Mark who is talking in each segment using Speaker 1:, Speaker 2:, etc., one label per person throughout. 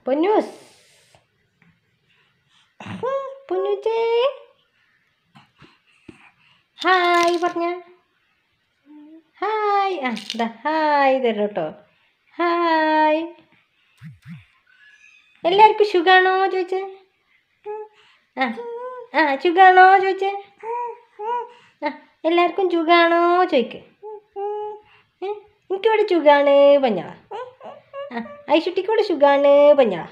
Speaker 1: പൊന്നൂസ് പൊന്നൂച്ചേ hi പറഞ്ഞ hi ആ ഇതാ ഹായ് തരും കേട്ടോ ഹായ് എല്ലാവർക്കും സുഖാണോ ചോദിച്ചേ ആ ആ സുഖാണോ ചോദിച്ചേ ആ എല്ലാവർക്കും സുഖാണോ ചോദിക്ക് ഏ, എനിക്കിവിടെ സുഖാണ് പഞ്ഞാള ആ ഐശുട്ടിക്കൂടെ സുഖാണ് പഞ്ഞാള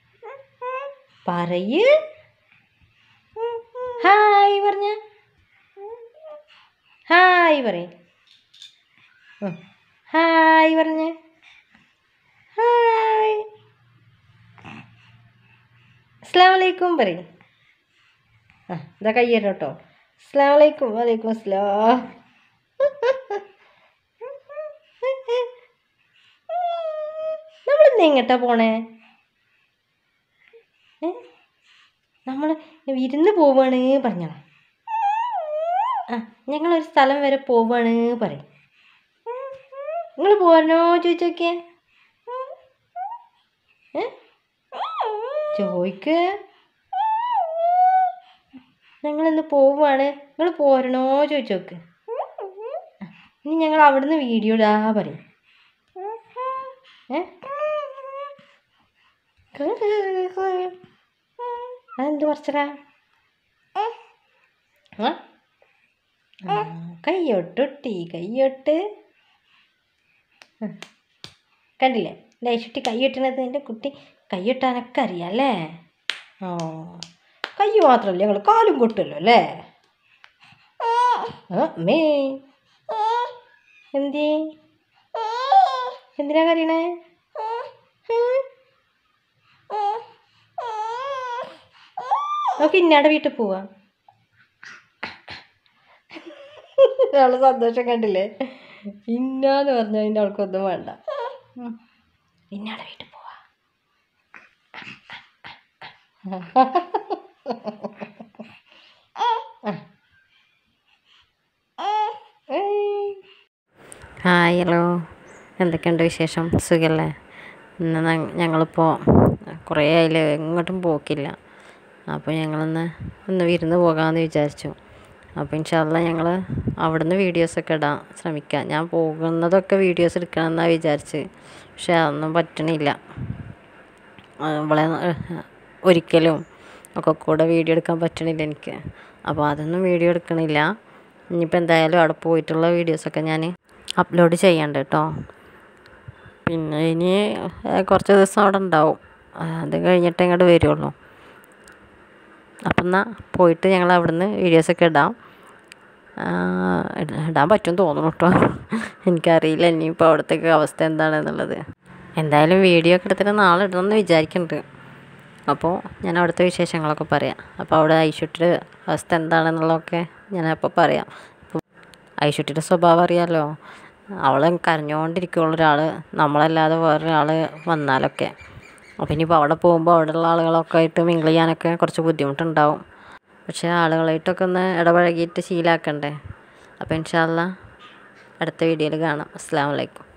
Speaker 1: പറയ് ഹായ് പറഞ്ഞ ഹായ് പറയ് ഉം. ഹായ് പറഞ്ഞ ഹായ് അസ്സാം വലൈക്കും പറയും ആ ഇതാ കയ്യല്ലോ കേട്ടോ അസ്സാം വലൈക്കും വലൈക്കും അസ്സലാം നമ്മളിന്ന് എങ്ങട്ടാ പോണേ ഏ നമ്മൾ വിരുന്ന് പോവാണ് പറഞ്ഞോ ആ ഞങ്ങളൊരു സ്ഥലം വരെ പോവാണ് പറയും നിങ്ങൾ പോരണോ ചോദിച്ചോക്കിയേ ഏ ചോയ്ക്ക് ഞങ്ങളിന്ന് പോവാണ് നിങ്ങൾ പോരണോ ചോദിച്ചു നോക്ക് ഇനി ഞങ്ങൾ അവിടുന്ന് വീഡിയോ ഇടാ പറയും ഏ അതെന്ത് പറിച്ചടാ ആ ആ, കയ്യൊട്ടൊട്ടി കയ്യൊട്ട് ആ. കണ്ടില്ലേ ലൈഷുട്ടി കൈയിട്ടണത് എൻ്റെ കുട്ടി കൈയിട്ടാനൊക്കെ അറിയാം അല്ലേ ഓ കൈ മാത്രമല്ല ഞങ്ങൾ കാലും കൊട്ടുമല്ലോ അല്ലേ ആ മേ എന്തേ എന്തിനാ കറിയണേ നമുക്ക് ഇന്നാടെ വീട്ടിൽ പോവാം അവള് സന്തോഷം കണ്ടില്ലേ ഇന്നാന്ന് പറഞ്ഞ അതിൻ്റെ അവൾക്കൊന്നും വേണ്ട ഉം. ഇന്നാടെ വീട്ടിൽ പോവാ
Speaker 2: ഹായ് ഹലോ എന്തൊക്കെയുണ്ട് വിശേഷം സുഖല്ലേ ഇന്ന് ന- ഞങ്ങളിപ്പോൾ കുറേ ആയില്ലേ എങ്ങോട്ടും പോക്കില്ല അപ്പോൾ ഞങ്ങളൊന്ന് ഒന്ന് വിരുന്ന് പോകാമെന്ന് വിചാരിച്ചു അപ്പോൾ ഇൻഷാല്ല ഞങ്ങൾ അവിടുന്ന് വീഡിയോസൊക്കെ ഇടാൻ ശ്രമിക്കാം ഞാൻ പോകുന്നതൊക്കെ വീഡിയോസ് എടുക്കണമെന്നാണ് വിചാരിച്ച് പക്ഷെ അതൊന്നും പറ്റണില്ല ആ, ഇവളെ ന- ഒരിക്കലും ഒക്കെ കൂടെ വീഡിയോ എടുക്കാൻ പറ്റണില്ല എനിക്ക് അപ്പോൾ അതൊന്നും വീഡിയോ എടുക്കണില്ല ഇനിയിപ്പോൾ എന്തായാലും അവിടെ പോയിട്ടുള്ള വീഡിയോസൊക്കെ ഞാൻ അപ്ലോഡ് ചെയ്യണ്ട കേട്ടോ പിന്നെ ഇനി ഏ, കുറച്ച് ദിവസം അവിടെ ഉണ്ടാവും അത് കഴിഞ്ഞിട്ട് ഇങ്ങോട്ട് വരുള്ളൂ അപ്പം എന്നാൽ പോയിട്ട് ഞങ്ങൾ അവിടുന്ന് വീഡിയോസൊക്കെ ഇടാം ആ, ഇട- ഇടാൻ പറ്റും തോന്നുന്നു കേട്ടോ എനിക്കറിയില്ല ഇനിയിപ്പോൾ അവിടുത്തേക്ക് അവസ്ഥ എന്താണെന്നുള്ളത് എന്തായാലും വീഡിയോ ഒക്കെ എടുത്തിട്ട് നാളെ ഇടണമെന്ന് വിചാരിക്കുന്നുണ്ട് അപ്പോൾ ഞാൻ അവിടുത്തെ വിശേഷങ്ങളൊക്കെ പറയാം അപ്പോൾ അവിടെ ഐശുട്ടിയുടെ അവസ്ഥ എന്താണെന്നുള്ളതൊക്കെ ഞാൻ അപ്പോൾ പറയാം അപ്പോൾ ഐശുട്ടിയുടെ സ്വഭാവം അറിയാമല്ലോ അവൾ കരഞ്ഞുകൊണ്ടിരിക്കുള്ള ഒരാൾ നമ്മളല്ലാതെ വേറൊരാൾ വന്നാലൊക്കെ അപ്പോൾ ഇനിയിപ്പോൾ അവിടെ പോകുമ്പോൾ അവിടെയുള്ള ആളുകളൊക്കെ ആയിട്ട് മിങ്കിൾ ചെയ്യാനൊക്കെ കുറച്ച് ബുദ്ധിമുട്ടുണ്ടാവും പക്ഷേ ആളുകളായിട്ടൊക്കെ ഒന്ന് ഇടപഴകിയിട്ട് ശീലാക്കണ്ടേ അപ്പോൾ ഇൻഷാല്ല അടുത്ത വീഡിയോയിൽ കാണാം അസ്സാം വലൈക്കും